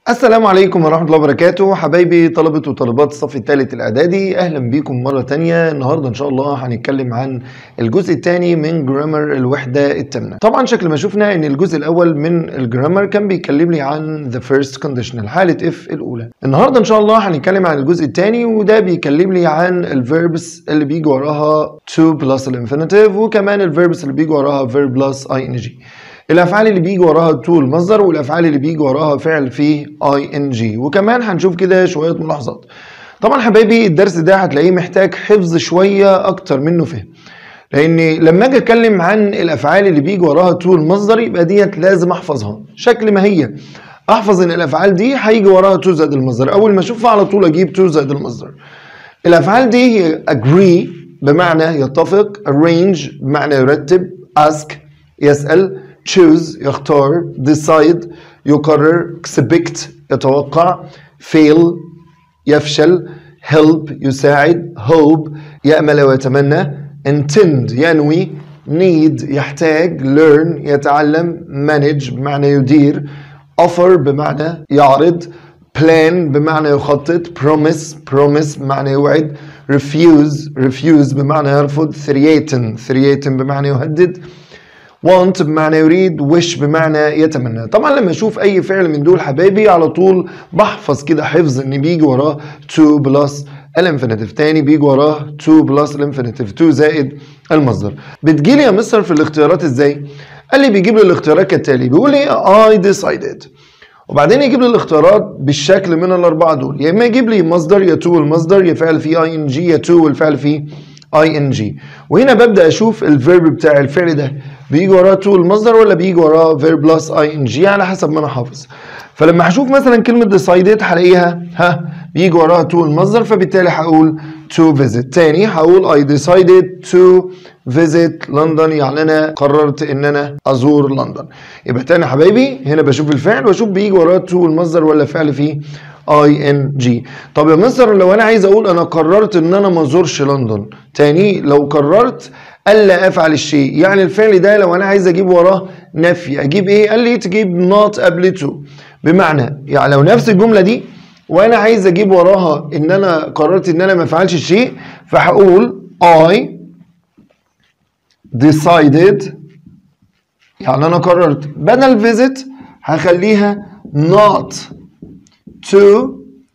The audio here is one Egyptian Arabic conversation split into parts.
السلام عليكم ورحمة الله وبركاته حبايبي طلبة وطالبات الصف الثالث الإعدادي أهلا بيكم مرة تانية النهاردة إن شاء الله هنتكلم عن الجزء الثاني من جرامر الوحدة الثامنة طبعا شكل ما شفنا إن الجزء الأول من الجرامر كان بيكلم لي عن the first conditional حالة if الأولى النهاردة إن شاء الله هنتكلم عن الجزء الثاني وده بيكلم لي عن الفيربس اللي بيجي وراها to plus الانفينيتيف وكمان الفيربس اللي بيجي وراها verb plus ing الافعال اللي بيجي وراها تو المصدر والافعال اللي بيجي وراها فعل فيه اي ان جي وكمان هنشوف كده شويه ملاحظات طبعا حبايبي الدرس ده هتلاقيه محتاج حفظ شويه اكتر منه فهم لان لما اجي اتكلم عن الافعال اللي بيجي وراها تو المصدر يبقى ديت لازم احفظها شكل ما هي احفظ ان الافعال دي هيجي وراها تو زائد المصدر اول ما اشوفها على طول اجيب تو زائد المصدر الافعال دي هي agree بمعنى يتفق arrange بمعنى يرتب ask يسال choose يختار decide يقرر expect يتوقع fail يفشل help يساعد hope يأمل ويتمنى intend ينوي need يحتاج learn يتعلم manage بمعنى يدير offer بمعنى يعرض plan بمعنى يخطط promise promise بمعنى يوعد refuse refuse بمعنى يرفض threaten threaten بمعنى يهدد want بمعنى يريد wish بمعنى يتمنى طبعا لما اشوف اي فعل من دول حبايبي على طول بحفظ كده حفظ ان بيجي وراه to plus الانفينيتيف تاني بيجي وراه to plus الانفينيتيف to زائد المصدر بتجيلي يا مستر في الاختيارات ازاي قال لي بيجيب لي الاختيارات كالتالي بيقول لي I decided وبعدين يجيب لي الاختيارات بالشكل من الاربعه دول يا اما يجيب لي مصدر يا to المصدر يا فعل فيه اي ان جي يا to والفعل فيه اي ان جي وهنا ببدا اشوف الفيرب بتاع الفعل ده بيجي وراه تو المصدر ولا بيجي وراه فيرب بلس اي ان جي على حسب ما انا حافظ فلما هشوف مثلا كلمه decided هلاقيها ها بيجي وراها تو المصدر فبالتالي هقول to visit تاني هقول I decided to visit لندن يعني انا قررت ان انا ازور لندن يبقى تاني يا حبايبي هنا بشوف الفعل واشوف بيجي وراه تو المصدر ولا فعل فيه اي ان جي طب يا مستر لو انا عايز اقول انا قررت ان انا ما ازورش لندن تاني لو قررت الا افعل الشيء يعني الفعل ده لو انا عايز اجيب وراه نفي اجيب ايه قال لي تجيب not قبل to بمعنى يعني لو نفس الجمله دي وانا عايز اجيب وراها ان انا قررت ان انا ما افعلش الشيء فهقول I decided يعني انا قررت بدل visit هخليها not to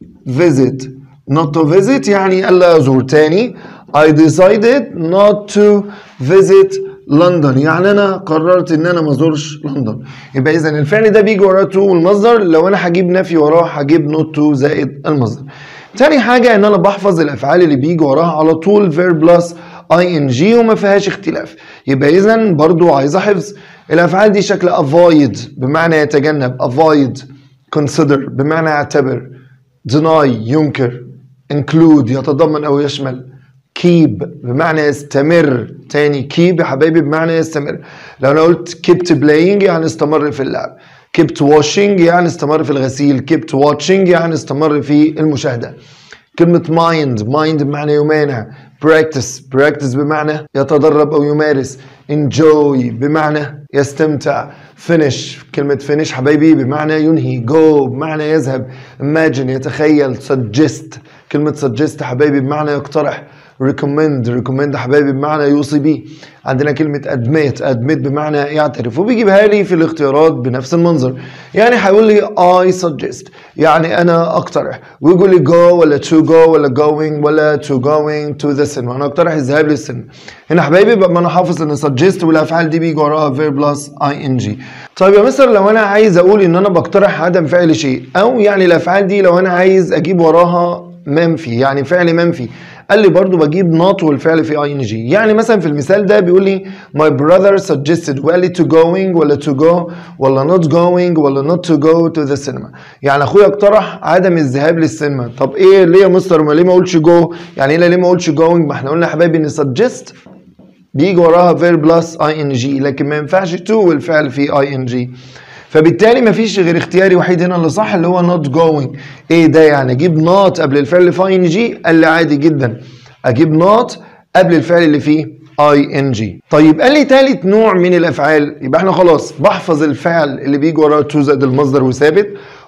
visit not to visit يعني ألا أزور تاني I decided not to visit لندن يعني أنا قررت إن أنا ما أزورش لندن يبقى إذا الفعل ده بيجي وراه to والمصدر لو أنا هجيب نفي وراه هجيب not to زائد المصدر تاني حاجة إن أنا بحفظ الأفعال اللي بيجي وراها على طول verb plus ing وما فيهاش اختلاف يبقى إذا برضو عايز حفظ الأفعال دي شكل avoid بمعنى يتجنب avoid consider بمعنى يعتبر deny ينكر include يتضمن أو يشمل keep بمعنى يستمر تاني keep يا حبايبي بمعنى يستمر لو أنا قلت kept playing يعني استمر في اللعب kept washing يعني استمر في الغسيل kept watching يعني استمر في المشاهدة كلمة mind mind بمعنى يمانع practice practice بمعنى يتدرب أو يمارس enjoy بمعنى يستمتع finish كلمة finish حبايبي بمعنى ينهي go بمعنى يذهب imagine يتخيل suggest كلمة suggest حبايبي بمعنى يقترح recommend recommend حبايبي بمعنى يوصي بيه عندنا كلمة admit admit بمعنى يعترف وبيجيبها لي في الاختيارات بنفس المنظر يعني هيقول لي I suggest يعني أنا أقترح ويقول لي go ولا to go ولا going ولا to going to the cinema أنا أقترح الذهاب للسينما هنا حبايبي بقى أنا حافظ إن suggest والأفعال دي بيجي وراها verb plus ing طيب يا مستر لو أنا عايز أقول إن أنا بقترح عدم فعل شيء أو يعني الأفعال دي لو أنا عايز أجيب وراها منفي يعني فعل منفي قال لي برضو بجيب not والفعل في اي ان جي يعني مثلا في المثال ده بيقول لي my brother suggested وقال لي to going ولا to go ولا not going ولا not to go to the cinema يعني اخويا اقترح عدم الذهاب للسينما طب ايه ليه يا مستر ما ليه ما اقولش go يعني ايه ليه ما اقولش going ما احنا قلنا يا حبايبي ان suggest بيجي وراها verb plus ing لكن ما ينفعش to والفعل في ing فبالتالي مفيش غير اختياري وحيد هنا اللي صح اللي هو not going ايه ده يعني اجيب not قبل الفعل في اي ان جي قال لي عادي جدا اجيب not قبل الفعل اللي فيه اي ان جي طيب قال لي ثالث نوع من الافعال يبقى احنا خلاص بحفظ الفعل اللي بيجي وراه تو زائد المصدر وثابت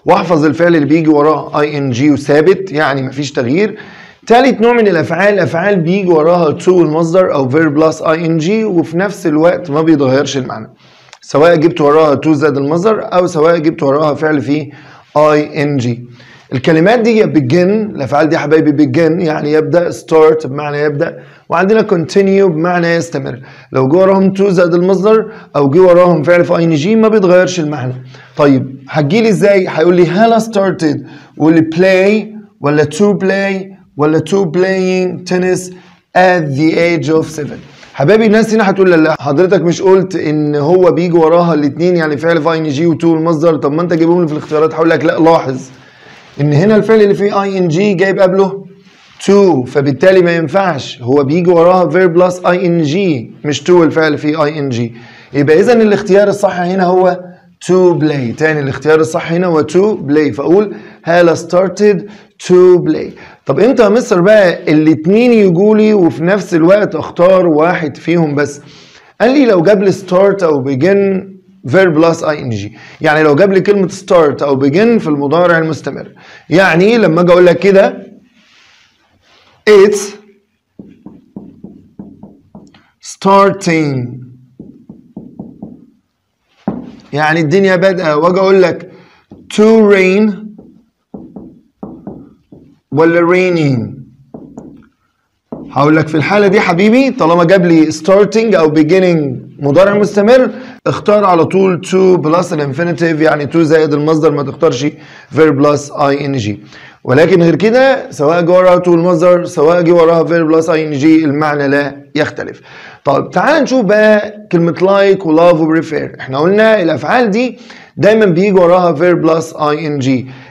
واحفظ الفعل اللي بيجي وراه اي ان جي وثابت يعني مفيش تغيير تالت نوع من الافعال افعال بيجي وراها تو المصدر او فير بلس اي ان جي وفي نفس الوقت ما بيتغيرش المعنى سواء جبت وراها تو زائد المصدر او سواء جبت وراها فعل فيه اي ان جي الكلمات دي begin الافعال دي يا حبايبي begin يعني يبدا start بمعنى يبدا وعندنا continue بمعنى يستمر لو جه وراهم to زائد المصدر او جه وراهم فعل في ان جي ما بيتغيرش المعنى طيب هتجيلي ازاي هيقول لي هلا started واللي play ولا to play ولا to playing tennis at the age of seven حبايبي الناس هنا هتقول لا حضرتك مش قلت ان هو بيجي وراها الاثنين يعني فعل في ان جي وتو المصدر طب ما انت جايبهم لي في الاختيارات هقول لك لا لاحظ ان هنا الفعل اللي فيه اي ان جي جايب قبله تو فبالتالي ما ينفعش هو بيجي وراها فير بلس اي ان جي مش تو الفعل فيه اي ان جي يبقى اذا الاختيار الصح هنا هو to play تاني الاختيار الصح هنا هو to play فاقول هالة started to play طب امتى يا مستر بقى الاتنين يجوا لي وفي نفس الوقت اختار واحد فيهم بس قال لي لو جاب لي start او begin verb plus ing يعني لو جاب لي كلمة start أو begin في المضارع المستمر يعني لما أجي أقول لك كده it's starting يعني الدنيا بادئة وأجي أقول لك to rain ولا raining هقول لك في الحالة دي حبيبي طالما جاب لي starting أو beginning مضارع مستمر اختار على طول to plus الانفينيتيف يعني to زائد المصدر ما تختارش verb plus ing ولكن غير كده سواء جه وراها to المصدر سواء جه وراها verb plus ing المعنى لا يختلف. طيب تعال نشوف بقى كلمة like و love و prefer احنا قلنا الأفعال دي دايما بيجي وراها verb plus ing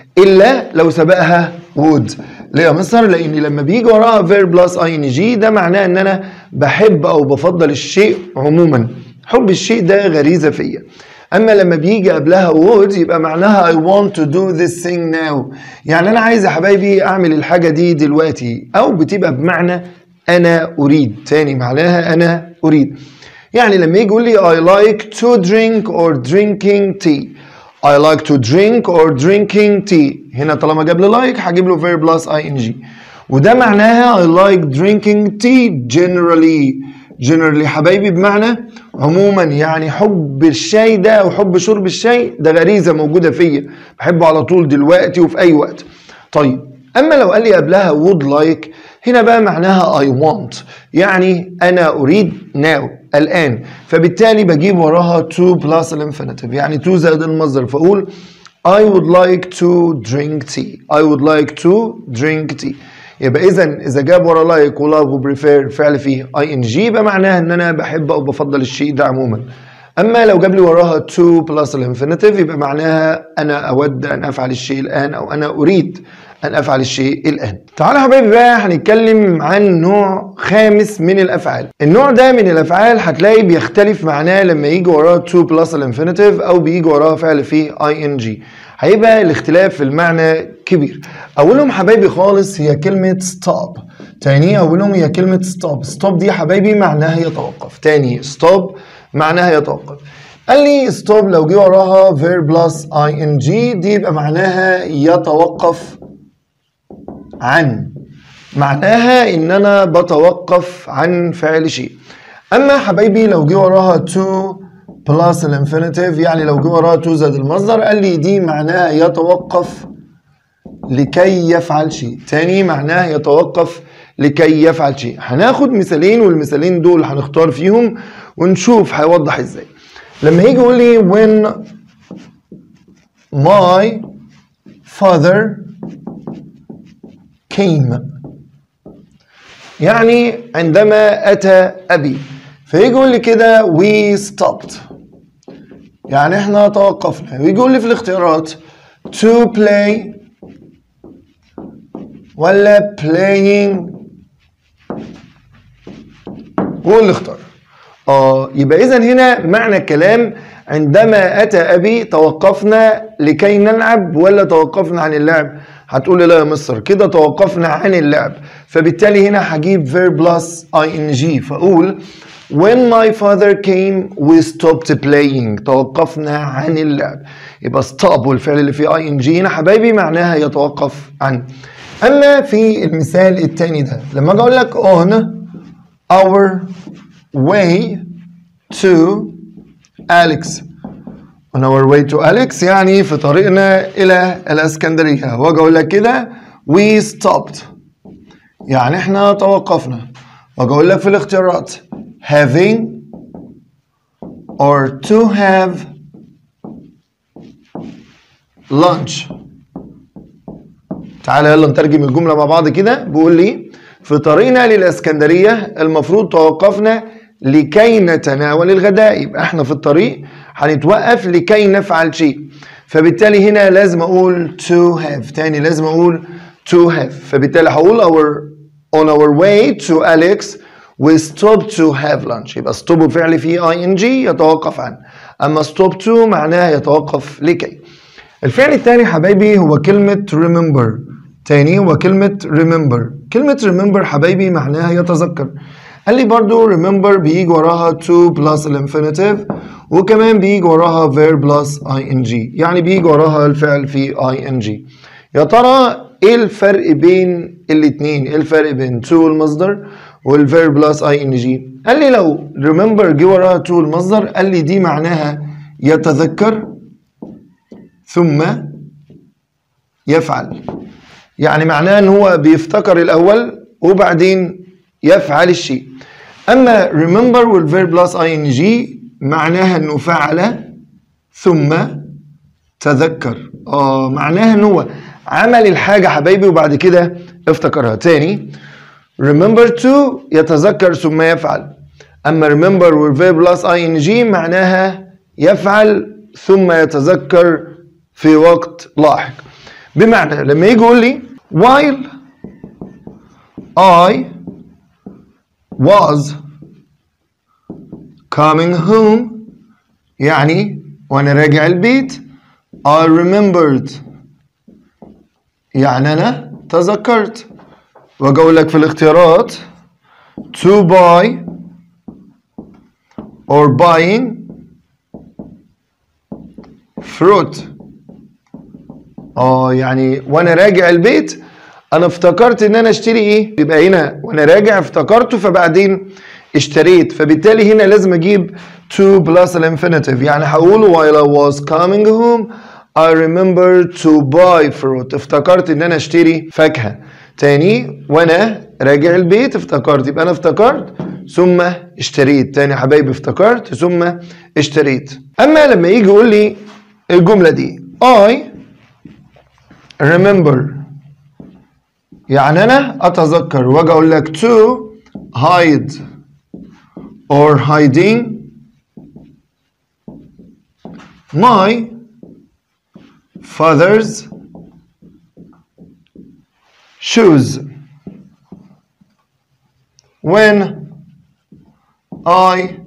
إلا لو سبقها would ليه يا مستر؟ لأن لما بيجي وراها verb plus ing ده معناه إن أنا بحب أو بفضل الشيء عموما. حب الشيء ده غريزة فيا. أما لما بيجي قبلها would يبقى معناها I want to do this thing now. يعني أنا عايز يا حبايبي أعمل الحاجة دي دلوقتي أو بتبقى بمعنى أنا أريد. تاني معناها أنا أريد. يعني لما يجي يقول لي I like to drink or drinking tea. I like to drink or drinking tea هنا طالما جاب لي like هجيب له verb plus ing وده معناها I like drinking tea generally generally حبايبي بمعنى عموما يعني حب الشاي ده او حب شرب الشاي ده غريزه موجوده فيا بحبه على طول دلوقتي وفي اي وقت طيب اما لو قال لي قبلها would like هنا بقى معناها I want يعني انا اريد now الآن فبالتالي بجيب وراها to plus الانفينيتيف يعني to زائد المصدر فأقول I would like to drink tea I would like to drink tea يبقى إذا إذا جاب ورا like و love و prefer فعل فيه ing يبقى معناها إن أنا بحب أو بفضل الشيء ده عموما أما لو جاب لي وراها to plus الانفينيتيف يبقى معناها أنا أود أن أفعل الشيء الآن أو أنا أريد أن أفعل الشيء الآن. تعالوا يا حبايبي بقى هنتكلم عن نوع خامس من الأفعال. النوع ده من الأفعال هتلاقي بيختلف معناه لما يجي وراه to plus الانفينيتيف أو بيجي وراه فعل فيه ing. هيبقى الاختلاف في المعنى كبير. أولهم حبايبي خالص هي كلمة stop. تاني أولهم هي كلمة stop. stop دي يا حبايبي معناها يتوقف. تاني stop معناها يتوقف. قال لي ستوب لو جه وراها verb plus ing دي يبقى معناها يتوقف عن معناها ان انا بتوقف عن فعل شيء اما حبايبي لو جه وراها to plus الانفينيتيف يعني لو جه وراها to زائد المصدر قال لي دي معناها يتوقف لكي يفعل شيء تاني معناها يتوقف لكي يفعل شيء هناخد مثالين والمثالين دول هنختار فيهم ونشوف هيوضح ازاي لما يجي يقول لي when my father came يعني عندما أتى أبي فيجي يقول لي كده we stopped يعني احنا توقفنا ويجي يقول لي في الاختيارات to play ولا playing هو اللي اختار اه يبقى اذا هنا معنى الكلام عندما اتى ابي توقفنا لكي نلعب ولا توقفنا عن اللعب هتقول لي لا يا مصر كده توقفنا عن اللعب فبالتالي هنا هجيب verb plus ing فاقول when my father came we stopped playing توقفنا عن اللعب يبقى stop والفعل اللي فيه ing هنا حبايبي معناها يتوقف عن اما في المثال الثاني ده لما اجي اقول لك on our way to Alex on our way to Alex يعني في طريقنا إلى الإسكندرية واجي أقول لك كده we stopped يعني إحنا توقفنا واجي أقول لك في الاختيارات having or to have lunch تعالى يلا نترجم الجملة مع بعض كده بيقول لي في طريقنا للإسكندرية المفروض توقفنا لكي نتناول الغداء يبقى احنا في الطريق هنتوقف لكي نفعل شيء فبالتالي هنا لازم اقول to have تاني لازم اقول to have فبالتالي هقول our on our way to Alex we stopped to have lunch يبقى stop بفعل فيه ing يتوقف عن اما stop to معناها يتوقف لكي الفعل الثاني حبايبي هو كلمة remember تاني هو كلمة remember كلمة remember حبايبي معناها يتذكر قال لي برضو remember بيجي وراها to plus الانفينيتيف وكمان بيجي وراها verb plus ing يعني بيجي وراها الفعل في ing يا ترى ايه الفرق بين الاتنين ايه الفرق بين to المصدر والverb plus ing قال لي لو remember جه وراها to المصدر قال لي دي معناها يتذكر ثم يفعل يعني معناه ان هو بيفتكر الاول وبعدين يفعل الشيء اما remember والverb plus ing معناها انه فعل ثم تذكر اه معناها ان هو عمل الحاجه حبايبي وبعد كده افتكرها تاني remember to يتذكر ثم يفعل اما remember والverb plus ing معناها يفعل ثم يتذكر في وقت لاحق بمعنى لما يجي يقول لي while I was coming home يعني وانا راجع البيت I remembered يعني انا تذكرت واجي اقول لك في الاختيارات to buy or buying fruit اه يعني وانا راجع البيت انا افتكرت ان انا اشتري ايه يبقى هنا وانا راجع افتكرته فبعدين اشتريت فبالتالي هنا لازم اجيب to plus الانفينيتيف يعني هقول while I was coming home I remember to buy fruit افتكرت ان انا اشتري فاكهة تاني وانا راجع البيت افتكرت يبقى انا افتكرت ثم اشتريت تاني يا حبايبي افتكرت ثم اشتريت اما لما يجي يقول لي الجملة دي I remember يعني انا اتذكر واجي اقول لك to hide or hiding my father's shoes when I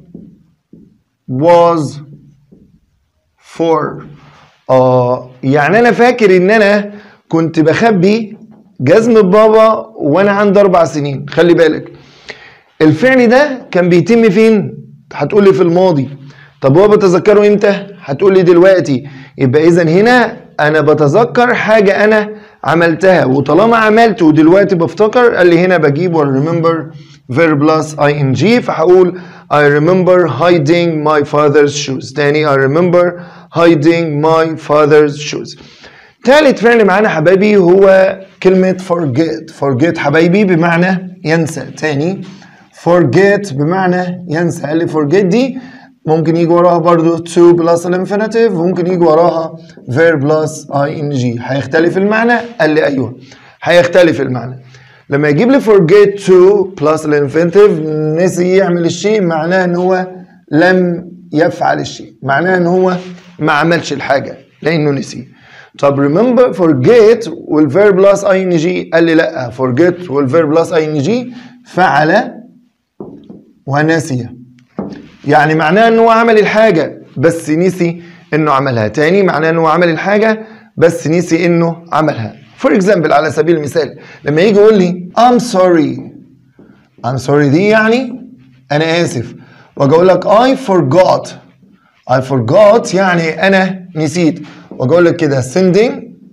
was four اه يعني انا فاكر ان انا كنت بخبي جزم بابا وانا عندي اربع سنين خلي بالك الفعل ده كان بيتم فين هتقول لي في الماضي طب هو بتذكره امتى هتقول لي دلوقتي يبقى اذا هنا انا بتذكر حاجه انا عملتها وطالما عملت ودلوقتي بفتكر قال لي هنا بجيب remember verb plus ing فهقول I remember hiding my father's shoes تاني I remember hiding my father's shoes تالت فعل معانا حبايبي هو كلمة forget forget حبايبي بمعنى ينسى تاني forget بمعنى ينسى قال لي forget دي ممكن يجي وراها برضو to plus الانفينيتيف وممكن يجي وراها verb plus ing هيختلف المعنى قال لي ايوه هيختلف المعنى لما يجيب لي forget to plus الانفينيتيف نسي يعمل الشيء معناه ان هو لم يفعل الشيء معناه ان هو ما عملش الحاجه لانه نسي طب remember forget والverb plus ing قال لي لا forget والverb plus ing فعل ونسي يعني معناه ان هو عمل الحاجه بس نسي انه عملها تاني معناه انه عمل الحاجه بس نسي انه عملها فور اكزامبل على سبيل المثال لما يجي يقول لي I'm sorry I'm sorry دي يعني انا اسف واجي اقول لك I forgot I forgot يعني انا نسيت واجي اقول لك كده sending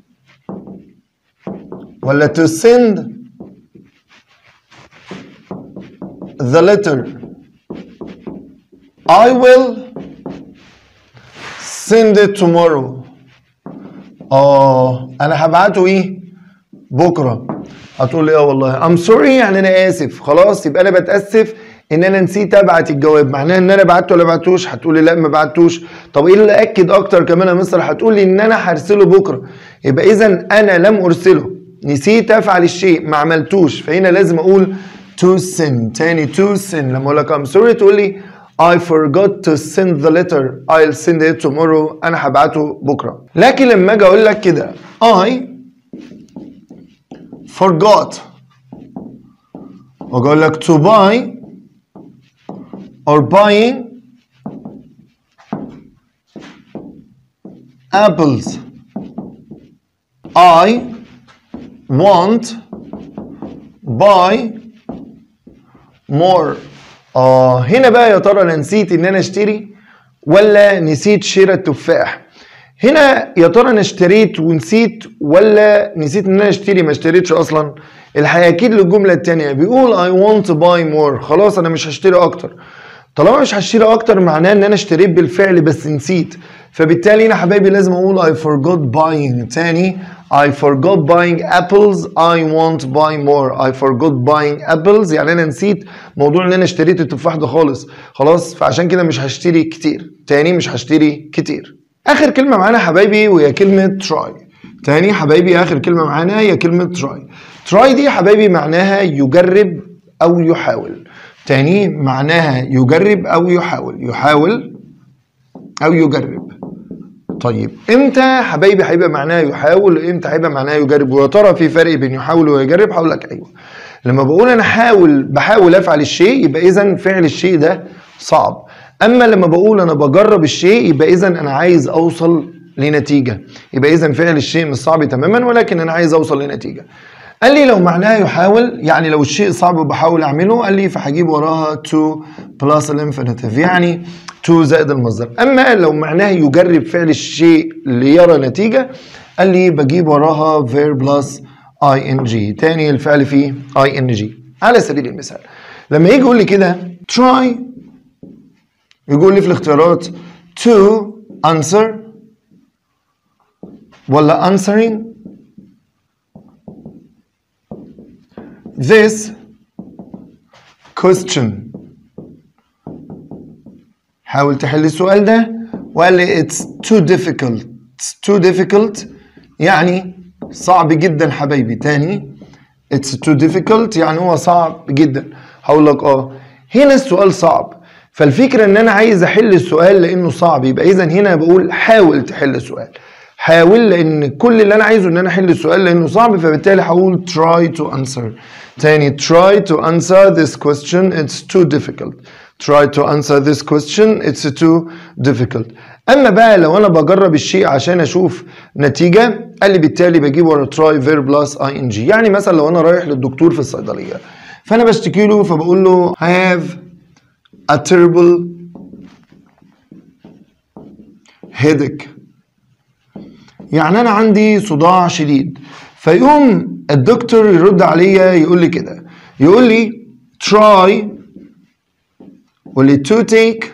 ولا to send the letter I will send it tomorrow اه انا هبعته ايه بكره هتقول لي اه والله ام سوري يعني انا اسف خلاص يبقى انا بتاسف ان انا نسيت ابعت الجواب معناه ان انا بعته ولا بعتوش هتقول لي لا ما بعتوش طب ايه اللي اكد اكتر كمان يا مستر هتقول لي ان انا هرسله بكره يبقى اذا انا لم ارسله نسيت افعل الشيء ما عملتوش فهنا لازم اقول to send تاني to send لما اقول لك I'm sorry تقول لي I forgot to send the letter I'll send it tomorrow أنا هبعته بكرة لكن لما أجي أقول لك كده I forgot وأقول لك to buy or buying apples I want buy more اه هنا بقى يا ترى انا نسيت ان انا اشتري ولا نسيت شراء التفاح هنا يا ترى انا اشتريت ونسيت ولا نسيت ان انا اشتري ما اشتريتش اصلا الحقيقه اكيد للجمله الثانيه بيقول I want to buy more خلاص انا مش هشتري اكتر طالما مش هشتري اكتر معناه ان انا اشتريت بالفعل بس نسيت فبالتالي هنا حبايبي لازم اقول I forgot buying تاني I forgot buying apples I want to buy more I forgot buying apples يعني انا نسيت موضوع ان انا اشتريت التفاح ده خالص خلاص فعشان كده مش هشتري كتير تاني مش هشتري كتير اخر كلمه معانا حبايبي وهي كلمه try تاني حبايبي اخر كلمه معانا هي كلمه try try دي حبايبي معناها يجرب او يحاول تاني معناها يجرب او يحاول يحاول او يجرب طيب امتى حبايبي هيبقى معناها يحاول وامتى هيبقى معناها يجرب ويا ترى في فرق بين يحاول ويجرب هقول لك ايوه لما بقول انا حاول بحاول افعل الشيء يبقى اذا فعل الشيء ده صعب اما لما بقول انا بجرب الشيء يبقى اذا انا عايز اوصل لنتيجه يبقى اذا فعل الشيء مش صعب تماما ولكن انا عايز اوصل لنتيجه قال لي لو معناها يحاول يعني لو الشيء صعب وبحاول اعمله قال لي فهجيب وراها to plus الانفينيتيف يعني to زائد المصدر اما لو معناها يجرب فعل الشيء ليرى نتيجه قال لي بجيب وراها verb plus ing تاني الفعل فيه ing على سبيل المثال لما يجي يقول لي كده try يقول لي في الاختيارات to answer ولا answering this question حاول تحل السؤال ده وقال لي it's too difficult it's too difficult يعني صعب جدا حبايبي تاني it's too difficult يعني هو صعب جدا هقول لك اه هنا السؤال صعب فالفكرة ان انا عايز احل السؤال لانه صعب يبقى اذا هنا بقول حاول تحل السؤال حاول لان كل اللي انا عايزه ان انا احل السؤال لانه صعب فبالتالي هقول try to answer تاني try to answer this question it's too difficult try to answer this question it's too difficult اما بقى لو انا بجرب الشيء عشان اشوف نتيجه قال لي بالتالي بجيب ورا try verb plus ing يعني مثلا لو انا رايح للدكتور في الصيدليه فانا بشتكي له فبقول له I have a terrible headache يعني انا عندي صداع شديد فيقوم الدكتور يرد عليا يقول لي كده يقول لي try واللي to take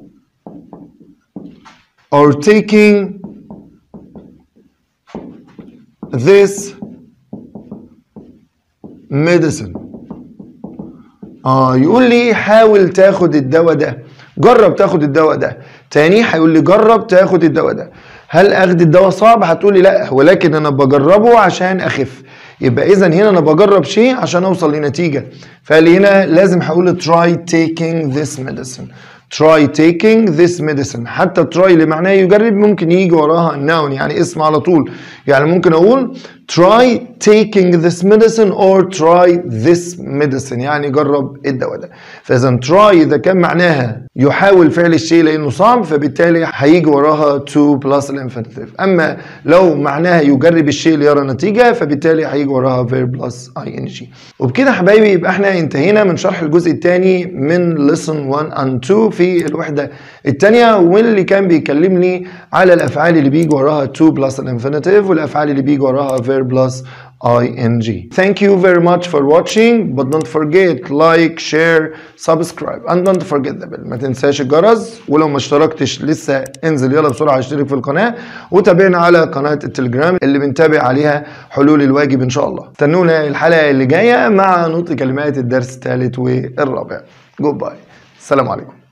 or taking this medicine اه يقول لي حاول تاخد الدواء ده جرب تاخد الدواء ده تاني هيقول لي جرب تاخد الدواء ده هل اخد الدواء صعب هتقولي لا ولكن انا بجربه عشان اخف يبقى اذا هنا انا بجرب شيء عشان اوصل لنتيجه فقال لي هنا لازم هقول try taking this medicine try taking this medicine حتى try اللي معناه يجرب ممكن يجي وراها noun يعني اسم على طول يعني ممكن اقول try taking this medicine or try this medicine يعني جرب الدواء ده فاذا try اذا كان معناها يحاول فعل الشيء لانه صعب فبالتالي هيجي وراها to plus الانفينيتيف اما لو معناها يجرب الشيء ليرى نتيجه فبالتالي هيجي وراها verb plus ing وبكده حبايبي يبقى احنا انتهينا من شرح الجزء الثاني من lesson 1 and 2 في الوحده الثانيه واللي كان بيكلمني على الافعال اللي بيجي وراها to plus الانفينيتيف والافعال اللي بيجي وراها verb plus ing. Thank you very much for watching but don't forget like share subscribe and don't forget the bell ما تنساش الجرس ولو ما اشتركتش لسه انزل يلا بسرعة اشترك في القناة وتابعنا على قناة التليجرام اللي بنتابع عليها حلول الواجب ان شاء الله استنونا الحلقة اللي جاية مع نطق كلمات الدرس الثالث والرابع جود باي السلام عليكم